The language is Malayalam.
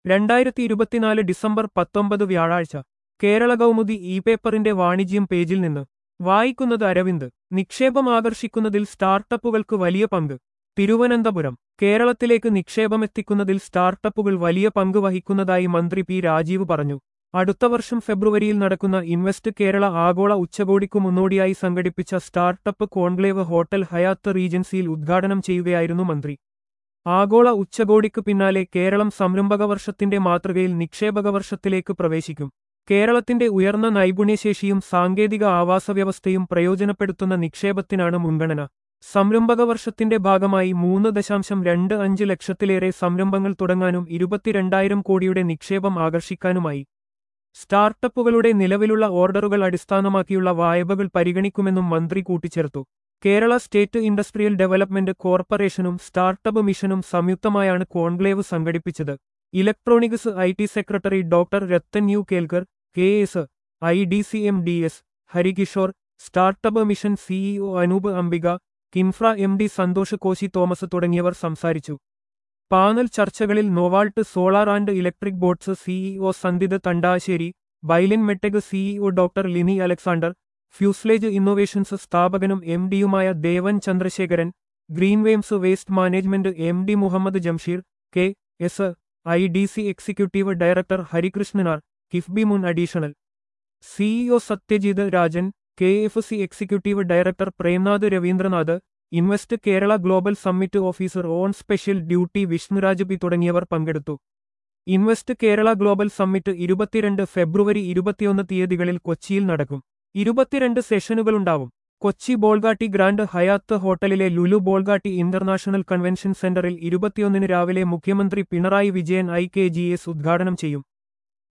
രണ്ടായിരത്തി ഇരുപത്തിനാല് ഡിസംബർ പത്തൊമ്പത് വ്യാഴാഴ്ച കേരള കൗമുദി ഇ പേപ്പറിന്റെ വാണിജ്യം പേജിൽ നിന്ന് വായിക്കുന്നത് അരവിന്ദ് നിക്ഷേപം ആകർഷിക്കുന്നതിൽ സ്റ്റാർട്ടപ്പുകൾക്ക് വലിയ പങ്ക് തിരുവനന്തപുരം കേരളത്തിലേക്ക് നിക്ഷേപമെത്തിക്കുന്നതിൽ സ്റ്റാർട്ടപ്പുകൾ വലിയ പങ്ക് വഹിക്കുന്നതായി മന്ത്രി പി രാജീവ് പറഞ്ഞു അടുത്ത വർഷം ഫെബ്രുവരിയിൽ നടക്കുന്ന ഇൻവെസ്റ്റ് കേരള ആഗോള ഉച്ചകോടിക്കു മുന്നോടിയായി സംഘടിപ്പിച്ച സ്റ്റാർട്ടപ്പ് കോൺക്ലേവ് ഹോട്ടൽ ഹയാത്ത് റീജൻസിയിൽ ഉദ്ഘാടനം ചെയ്യുകയായിരുന്നു മന്ത്രി ആഗോള ഉച്ചകോടിക്ക് പിന്നാലെ കേരളം സംരംഭക വർഷത്തിന്റെ മാതൃകയിൽ നിക്ഷേപക വർഷത്തിലേക്ക് പ്രവേശിക്കും കേരളത്തിന്റെ ഉയർന്ന നൈപുണ്യശേഷിയും സാങ്കേതിക ആവാസവ്യവസ്ഥയും പ്രയോജനപ്പെടുത്തുന്ന നിക്ഷേപത്തിനാണ് മുൻഗണന സംരംഭക വർഷത്തിന്റെ ഭാഗമായി മൂന്ന് ദശാംശം രണ്ട് അഞ്ച് ലക്ഷത്തിലേറെ സംരംഭങ്ങൾ തുടങ്ങാനും ഇരുപത്തിരണ്ടായിരം കോടിയുടെ നിക്ഷേപം ആകർഷിക്കാനുമായി സ്റ്റാർട്ടപ്പുകളുടെ നിലവിലുള്ള ഓർഡറുകൾ അടിസ്ഥാനമാക്കിയുള്ള വായ്പകൾ പരിഗണിക്കുമെന്നും മന്ത്രി കൂട്ടിച്ചേർത്തു കേരള സ്റ്റേറ്റ് ഇൻഡസ്ട്രിയൽ ഡെവലപ്മെന്റ് കോർപ്പറേഷനും സ്റ്റാർട്ടപ്പ് മിഷനും സംയുക്തമായാണ് കോൺക്ലേവ് സംഘടിപ്പിച്ചത് electronics I T secretary doctor Rathan U Kelkar K S I D C M D S Harikishore startup mission CEO Anoop Ambika KINFRA M D Santhosh Koshy Thomas തുടങ്ങിയവർ സംസാരിച്ചു പാനൽ ചർച്ചകളിൽ Navalt solar and electric boats CEO Sandith Thandasherry ബൈലിൻ മെട്ടെഗ് CEO doctor Lini Alexander fuselage innovations സ്ഥാപകനും എം ഡിയുമായ Devan Chandrasekharan Greenworms waste management M D Muhammad Jamsheer K S I D C executive director ഹരികൃഷ്ണനാർ കിഫ്ബി മുൻ additional CEO Satyajit Rajan K F C executive director Premnath Raveendranath invest Kerala global summit officer on special duty Vishnuraj P തുടങ്ങിയവർ പങ്കെടുത്തു ഇൻവെസ്റ്റ് കേരള ഗ്ലോബൽ സമ്മിറ്റ് ഇരുപത്തിരണ്ട് ഫെബ്രുവരി ഇരുപത്തിയൊന്ന് തീയതികളിൽ കൊച്ചിയിൽ നടക്കും ഇരുപത്തിരണ്ട് സെഷനുകളുണ്ടാവും കൊച്ചി ബോൾഗാട്ടി ഗ്രാൻഡ് ഹയാത്ത് ഹോട്ടലിലെ ലുലു ബോൾഗാട്ടി ഇന്റർനാഷണൽ കൺവെൻഷൻ സെന്ററിൽ ഇരുപത്തിയൊന്നിന് രാവിലെ മുഖ്യമന്ത്രി Pinarayi Vijayan I K G S ഉദ്ഘാടനം ചെയ്യും